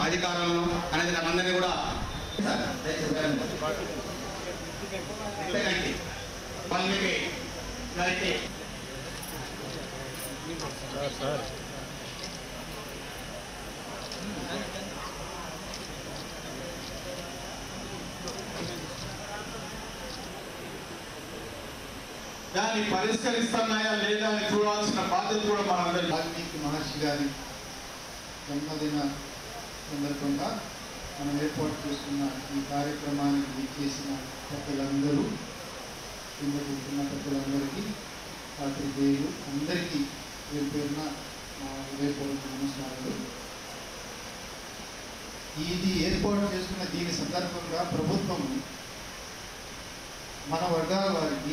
అధికారులను అనేది అందరినీ కూడా సార్, దయచేసి వెళ్ళండి. వెళ్ళండి. వాల్మీకి గారికి దాన్ని పరిష్కరిస్తున్నాయా లేదా అని చూడాల్సిన బాధ్యత కూడా మనందరి వాల్మీకి మహర్షి గారి జన్మదిన సందర్భంగా మనం ఏర్పాటు చేసుకున్న ఈ కార్యక్రమానికి విచ్చేసిన పెద్దలందరూ కింద కూర్చున్న పెద్దలందరికీ పాత్రికేయులు అందరికీ పేరు పేరున మా హృదయపూర్వక నమస్కారాలు ఇది ఏర్పాటు చేసుకున్న దీని సందర్భంగా ప్రభుత్వం మన వర్గాల వారికి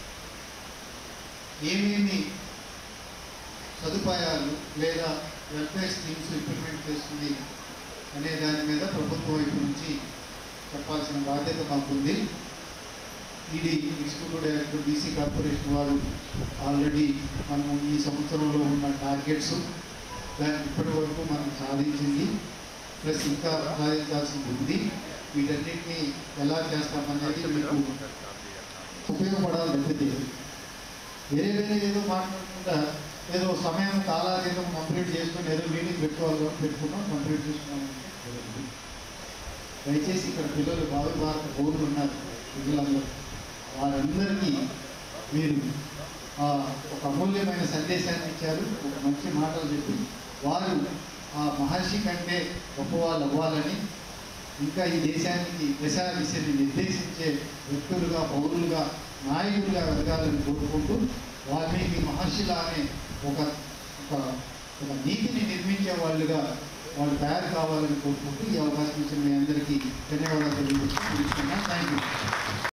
ఏమేమి సదుపాయాలు లేదా వెల్ఫేర్ స్కీమ్స్ ఇంప్లిమెంట్ చేస్తుంది అనే దాని మీద ప్రభుత్వం వైపు నుంచి చెప్పాల్సిన బాధ్యత మాకుంది ఇది ఎగ్జిక్యూటివ్ డైరెక్టర్ బీసీ కార్పొరేషన్ వారు ఆల్రెడీ మనము ఈ సంవత్సరంలో ఉన్న టార్గెట్స్ దాన్ని ఇప్పటి వరకు మనం సాధించింది ప్లస్ ఇంకా సాధించాల్సింది ఉంది వీటన్నిటిని ఎలా చేస్తామనేది మీకు ఉపయోగపడాలి తప్పితే వేరే వేరే ఏదో మాట్లాడకుండా ఏదో సమయం కాలాతీతం కంప్లీట్ చేసుకుని ఏదో మీటింగ్ పెట్టుకోవాలి కాబట్టి పెట్టుకున్నాం కంప్లీట్ చేసుకున్నాం దయచేసి ఇక్కడ పిల్లలు భావి భారత పౌరులు ఉన్నారు పిల్లలందరూ వారందరికీ మీరు ఆ, ఒక అమూల్యమైన సందేశాన్ని ఇచ్చారు ఒక మంచి మాటలు చెప్పి వారు ఆ మహర్షి కంటే గొప్పవాళ్ళు అవ్వాలని ఇంకా ఈ దేశానికి దశా దిశని నిర్దేశించే వ్యక్తులుగా పౌరులుగా నాయకులుగా ఎదగాలని కోరుకుంటూ వాల్మీకి మహర్షిలానే ఒక ఒక ఒక నీతిని నిర్మించే వాళ్ళుగా వాళ్ళు తయారు కావాలని కోరుకుంటూ ఈ అవకాశం ఇచ్చిన మీ అందరికీ ధన్యవాదాలు తెలియజేస్తున్నాను థ్యాంక్ యూ